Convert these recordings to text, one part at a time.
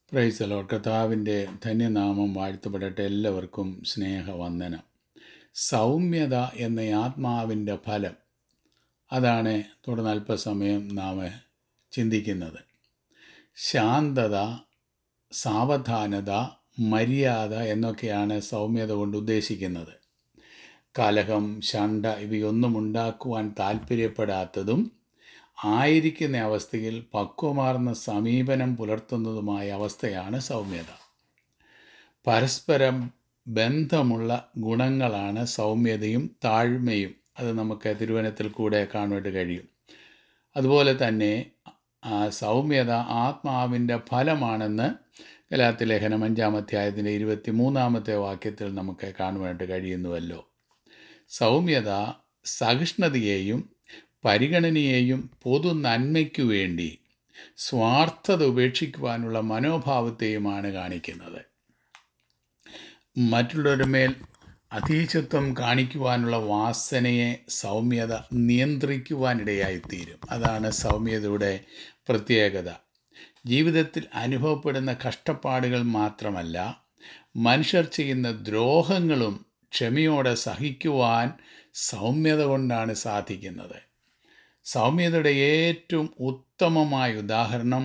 പ്രൈസലോ കർത്താവിൻ്റെ ധന്യനാമം വാഴ്ത്തപ്പെടട്ടെ എല്ലാവർക്കും സ്നേഹവന്ദനം സൗമ്യത എന്ന ആത്മാവിൻ്റെ ഫലം അതാണ് തുടർന്ന് അല്പസമയം നാം ചിന്തിക്കുന്നത് ശാന്തത സാവധാനത മര്യാദ എന്നൊക്കെയാണ് സൗമ്യത കൊണ്ട് ഉദ്ദേശിക്കുന്നത് കലഹം ശണ്ട ഇവയൊന്നും ഉണ്ടാക്കുവാൻ താല്പര്യപ്പെടാത്തതും ആയിരിക്കുന്ന അവസ്ഥയിൽ പക്വമാർന്ന സമീപനം പുലർത്തുന്നതുമായ അവസ്ഥയാണ് സൗമ്യത പരസ്പരം ബന്ധമുള്ള ഗുണങ്ങളാണ് സൗമ്യതയും താഴ്മയും അത് നമുക്ക് തിരുവനത്തിൽ കൂടെ കാണുവാൻ കഴിയും അതുപോലെ തന്നെ ആ സൗമ്യത ആത്മാവിൻ്റെ ഫലമാണെന്ന് ഗലാത്തി ലേഖനം അഞ്ചാം അധ്യായത്തിൻ്റെ ഇരുപത്തി മൂന്നാമത്തെ വാക്യത്തിൽ നമുക്ക് കാണുവാനായിട്ട് കഴിയുന്നുവല്ലോ സൗമ്യത സഹിഷ്ണുതയെയും പരിഗണനയെയും പൊതു നന്മയ്ക്കു വേണ്ടി സ്വാർത്ഥത ഉപേക്ഷിക്കുവാനുള്ള മനോഭാവത്തെയുമാണ് കാണിക്കുന്നത് മറ്റുള്ളവരുടെ മേൽ അധീശത്വം കാണിക്കുവാനുള്ള വാസനയെ സൗമ്യത നിയന്ത്രിക്കുവാനിടയായിത്തീരും അതാണ് സൗമ്യതയുടെ പ്രത്യേകത ജീവിതത്തിൽ അനുഭവപ്പെടുന്ന കഷ്ടപ്പാടുകൾ മാത്രമല്ല മനുഷ്യർ ചെയ്യുന്ന ദ്രോഹങ്ങളും ക്ഷമയോടെ സഹിക്കുവാൻ സൗമ്യത കൊണ്ടാണ് സാധിക്കുന്നത് സൗമ്യതയുടെ ഏറ്റവും ഉത്തമമായ ഉദാഹരണം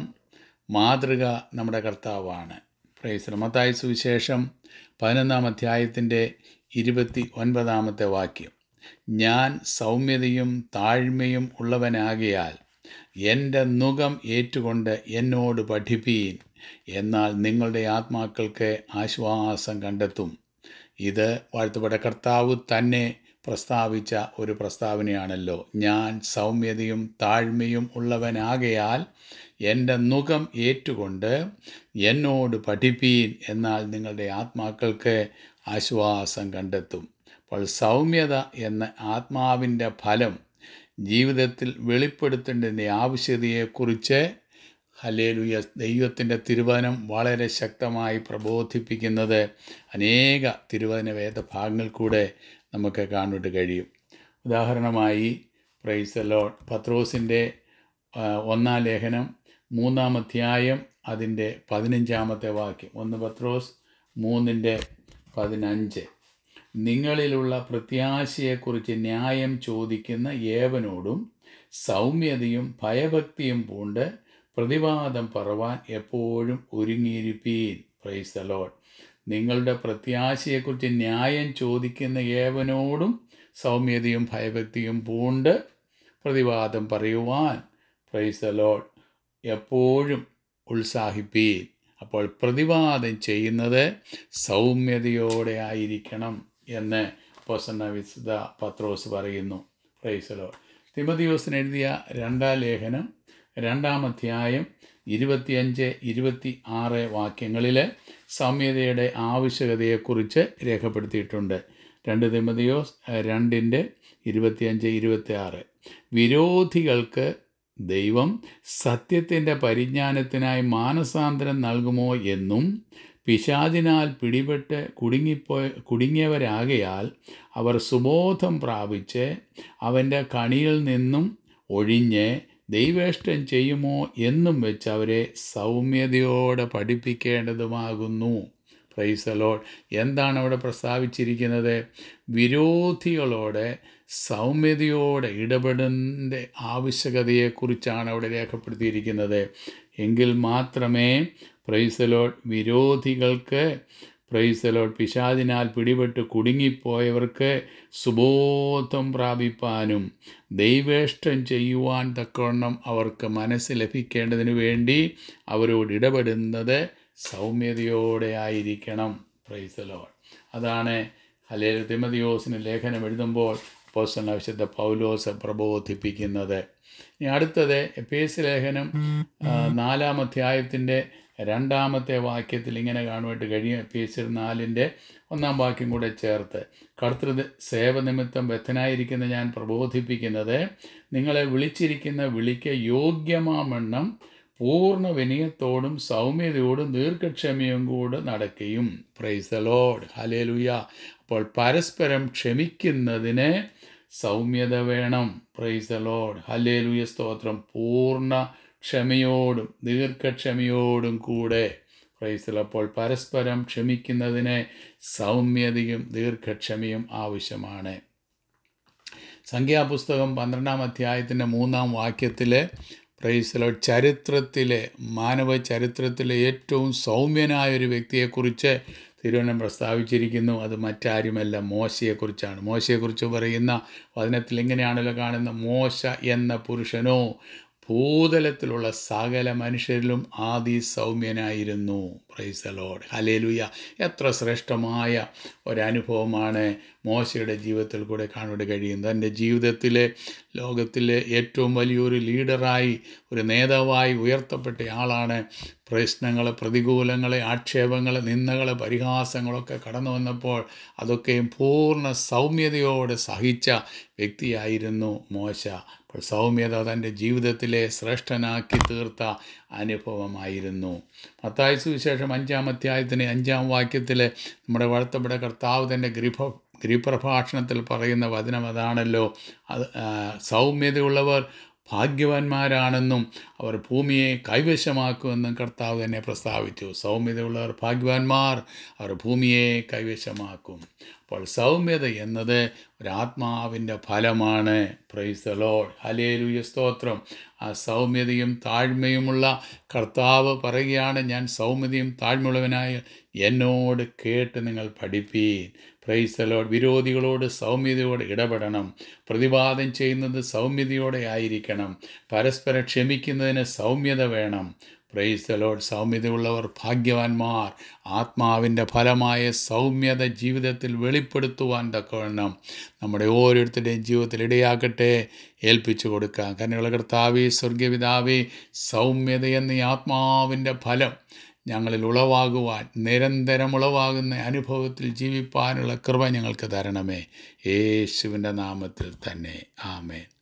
മാതൃക നമ്മുടെ കർത്താവാണ് പ്രൈശ്രമത്തായ സുവിശേഷം പതിനൊന്നാം അധ്യായത്തിൻ്റെ ഇരുപത്തി ഒൻപതാമത്തെ വാക്യം ഞാൻ സൗമ്യതയും താഴ്മയും ഉള്ളവനാകിയാൽ എൻ്റെ നുകം ഏറ്റുകൊണ്ട് എന്നോട് പഠിപ്പീൻ എന്നാൽ നിങ്ങളുടെ ആത്മാക്കൾക്ക് ആശ്വാസം കണ്ടെത്തും ഇത് വാഴ്ത്തപ്പെട്ട കർത്താവ് തന്നെ പ്രസ്താവിച്ച ഒരു പ്രസ്താവനയാണല്ലോ ഞാൻ സൗമ്യതയും താഴ്മയും ഉള്ളവനാകയാൽ എൻ്റെ നുകം ഏറ്റുകൊണ്ട് എന്നോട് പഠിപ്പീൻ എന്നാൽ നിങ്ങളുടെ ആത്മാക്കൾക്ക് ആശ്വാസം കണ്ടെത്തും അപ്പോൾ സൗമ്യത എന്ന ആത്മാവിൻ്റെ ഫലം ജീവിതത്തിൽ വെളിപ്പെടുത്തേണ്ടതിൻ്റെ ആവശ്യകതയെക്കുറിച്ച് ഹലേലുയ ദൈവത്തിൻ്റെ തിരുവചനം വളരെ ശക്തമായി പ്രബോധിപ്പിക്കുന്നത് അനേക തിരുവചന വേദഭാഗങ്ങൾ കൂടെ നമുക്ക് കാണുവാൻ കഴിയും ഉദാഹരണമായി പ്രൈസലോ പത്രോസിൻ്റെ ഒന്നാം ലേഖനം മൂന്നാം അധ്യായം അതിൻ്റെ പതിനഞ്ചാമത്തെ വാക്യം ഒന്ന് പത്രോസ് മൂന്നിൻ്റെ പതിനഞ്ച് നിങ്ങളിലുള്ള പ്രത്യാശയെക്കുറിച്ച് ന്യായം ചോദിക്കുന്ന ഏവനോടും സൗമ്യതയും ഭയഭക്തിയും പൂണ്ട് പ്രതിവാദം പറവാൻ എപ്പോഴും ഒരുങ്ങിയിരിപ്പീൻ പ്രൈസ് ദ ലോഡ് നിങ്ങളുടെ പ്രത്യാശയെക്കുറിച്ച് ന്യായം ചോദിക്കുന്ന ഏവനോടും സൗമ്യതയും ഭയഭക്തിയും പൂണ്ട് പ്രതിവാദം പറയുവാൻ പ്രൈസ് ദ ലോഡ് എപ്പോഴും ഉത്സാഹിപ്പീൻ അപ്പോൾ പ്രതിവാദം ചെയ്യുന്നത് സൗമ്യതയോടെ ആയിരിക്കണം എന്ന് പൊസന്ന വിശുദ്ധ പത്രോസ് പറയുന്നു പ്രൈസ് ലോഡ് തിമതിയോസിന് എഴുതിയ രണ്ടാം ലേഖനം രണ്ടാം അധ്യായം ഇരുപത്തിയഞ്ച് ഇരുപത്തി ആറ് വാക്യങ്ങളിൽ സൗമ്യതയുടെ ആവശ്യകതയെക്കുറിച്ച് രേഖപ്പെടുത്തിയിട്ടുണ്ട് രണ്ട് തിമതിയോസ് രണ്ടിൻ്റെ ഇരുപത്തിയഞ്ച് ഇരുപത്തി ആറ് വിരോധികൾക്ക് ദൈവം സത്യത്തിൻ്റെ പരിജ്ഞാനത്തിനായി മാനസാന്തരം നൽകുമോ എന്നും പിശാചിനാൽ പിടിപെട്ട് കുടുങ്ങിപ്പോയ കുടുങ്ങിയവരാകയാൽ അവർ സുബോധം പ്രാപിച്ച് അവൻ്റെ കണിയിൽ നിന്നും ഒഴിഞ്ഞ് ദൈവേഷ്ടം ചെയ്യുമോ എന്നും വെച്ച് അവരെ സൗമ്യതയോടെ പഠിപ്പിക്കേണ്ടതുമാകുന്നു പ്രൈസലോഡ് എന്താണ് അവിടെ പ്രസ്താവിച്ചിരിക്കുന്നത് വിരോധികളോട് സൗമ്യതയോടെ ഇടപെടേണ്ട ആവശ്യകതയെക്കുറിച്ചാണ് അവിടെ രേഖപ്പെടുത്തിയിരിക്കുന്നത് എങ്കിൽ മാത്രമേ പ്രൈസലോഡ് വിരോധികൾക്ക് പ്രൈസലോഡ് പിശാദിനാൽ പിടിപെട്ട് കുടുങ്ങിപ്പോയവർക്ക് സുബോധം പ്രാപിപ്പാനും ദൈവേഷ്ടം ചെയ്യുവാൻ തക്കവണ്ണം അവർക്ക് മനസ്സ് ലഭിക്കേണ്ടതിനു വേണ്ടി അവരോട് ഇടപെടുന്നത് സൗമ്യതയോടെ ആയിരിക്കണം പ്രൈസലോഡ് അതാണ് ഹലേ തിമതിയോസിന് ലേഖനം എഴുതുമ്പോൾ പോസ്റ്റൽ വിശുദ്ധ പൗലോസ് പ്രബോധിപ്പിക്കുന്നത് ഇനി അടുത്തത് എപ്പേസ് ലേഖനം നാലാം അധ്യായത്തിൻ്റെ രണ്ടാമത്തെ വാക്യത്തിൽ ഇങ്ങനെ കാണുവാനായിട്ട് കഴിയും എപ്പേസിർ നാലിൻ്റെ ഒന്നാം വാക്യം കൂടെ ചേർത്ത് കർത്തൃ സേവനിമിത്തം ബദ്ധനായിരിക്കുന്ന ഞാൻ പ്രബോധിപ്പിക്കുന്നത് നിങ്ങളെ വിളിച്ചിരിക്കുന്ന വിളിക്ക് യോഗ്യമാമെണ്ണം പൂർണ്ണ വിനയത്തോടും സൗമ്യതയോടും ദീർഘക്ഷമയും കൂടെ നടക്കുകയും പ്രൈസ് ലോഡ് ഹലേലുയ അപ്പോൾ പരസ്പരം ക്ഷമിക്കുന്നതിന് സൗമ്യത വേണം പ്രൈസ് ലോഡ് ഹലേലുയ സ്തോത്രം പൂർണ്ണ ക്ഷമയോടും ദീർഘക്ഷമയോടും കൂടെ പ്രൈസിലപ്പോൾ പരസ്പരം ക്ഷമിക്കുന്നതിന് സൗമ്യതയും ദീർഘക്ഷമയും ആവശ്യമാണ് സംഖ്യാപുസ്തകം പന്ത്രണ്ടാം അധ്യായത്തിൻ്റെ മൂന്നാം വാക്യത്തിൽ പ്രൈസലോ ചരിത്രത്തിലെ മാനവ ചരിത്രത്തിലെ ഏറ്റവും സൗമ്യനായ ഒരു വ്യക്തിയെക്കുറിച്ച് തിരുവനം പ്രസ്താവിച്ചിരിക്കുന്നു അത് മറ്റാരുമല്ല മോശയെക്കുറിച്ചാണ് മോശയെക്കുറിച്ച് പറയുന്ന വചനത്തിൽ ഇങ്ങനെയാണല്ലോ കാണുന്ന മോശ എന്ന പുരുഷനോ ഭൂതലത്തിലുള്ള സകല മനുഷ്യരിലും ആദി സൗമ്യനായിരുന്നു പ്രൈസലോഡ് ഹലേലുയ എത്ര ശ്രേഷ്ഠമായ ഒരനുഭവമാണ് മോശയുടെ ജീവിതത്തിൽ കൂടെ കാണുവാൻ കഴിയുന്നത് തൻ്റെ ജീവിതത്തിലെ ലോകത്തിലെ ഏറ്റവും വലിയൊരു ലീഡറായി ഒരു നേതാവായി ഉയർത്തപ്പെട്ട ആളാണ് പ്രശ്നങ്ങൾ പ്രതികൂലങ്ങൾ ആക്ഷേപങ്ങൾ നിന്ദകൾ പരിഹാസങ്ങളൊക്കെ കടന്നു വന്നപ്പോൾ അതൊക്കെയും പൂർണ്ണ സൗമ്യതയോടെ സഹിച്ച വ്യക്തിയായിരുന്നു മോശ അപ്പോൾ സൗമ്യത തൻ്റെ ജീവിതത്തിലെ ശ്രേഷ്ഠനാക്കി തീർത്ത അനുഭവമായിരുന്നു മത്തായ സുവിശേഷം അഞ്ചാം അധ്യായത്തിന് അഞ്ചാം വാക്യത്തിൽ നമ്മുടെ വാഴ്ത്തപ്പെട്ട കർത്താവ് തൻ്റെ ഗൃഹ ഗൃഹപ്രഭാഷണത്തിൽ പറയുന്ന വചനം അതാണല്ലോ അത് ആ, സൗമ്യതയുള്ളവർ ഭാഗ്യവാന്മാരാണെന്നും അവർ ഭൂമിയെ കൈവശമാക്കുമെന്നും കർത്താവ് തന്നെ പ്രസ്താവിച്ചു സൗമ്യതയുള്ളവർ ഭാഗ്യവാന്മാർ അവർ ഭൂമിയെ കൈവശമാക്കും അപ്പോൾ സൗമ്യത എന്നത് ഒരാത്മാവിൻ്റെ ഫലമാണ് പ്രൈസ് ലോഡ് ഹലേലുയ സ്തോത്രം ആ സൗമ്യതയും താഴ്മയുമുള്ള കർത്താവ് പറയുകയാണ് ഞാൻ സൗമ്യതയും താഴ്മയുള്ളവനായ എന്നോട് കേട്ട് നിങ്ങൾ പഠിപ്പീൻ പ്രൈസ് ലോഡ് വിരോധികളോട് സൗമ്യതയോടെ ഇടപെടണം പ്രതിവാദം ചെയ്യുന്നത് സൗമ്യതയോടെ ആയിരിക്കണം പരസ്പരം ക്ഷമിക്കുന്നതിന് സൗമ്യത വേണം പ്രൈസ് ലോഡ് സൗമ്യതയുള്ളവർ ഭാഗ്യവാന്മാർ ആത്മാവിൻ്റെ ഫലമായ സൗമ്യത ജീവിതത്തിൽ വെളിപ്പെടുത്തുവാൻ തക്കവണ്ണം നമ്മുടെ ഓരോരുത്തരുടെയും ജീവിതത്തിൽ ഇടയാക്കട്ടെ ഏൽപ്പിച്ചു കൊടുക്കാം കന്നുള്ള കർത്താവേ സ്വർഗപിതാവേ സൗമ്യത എന്ന ഈ ആത്മാവിൻ്റെ ഫലം ഞങ്ങളിൽ ഉളവാകുവാൻ നിരന്തരം ഉളവാകുന്ന അനുഭവത്തിൽ ജീവിപ്പാനുള്ള കൃപ ഞങ്ങൾക്ക് തരണമേ യേശുവിൻ്റെ നാമത്തിൽ തന്നെ ആമേൻ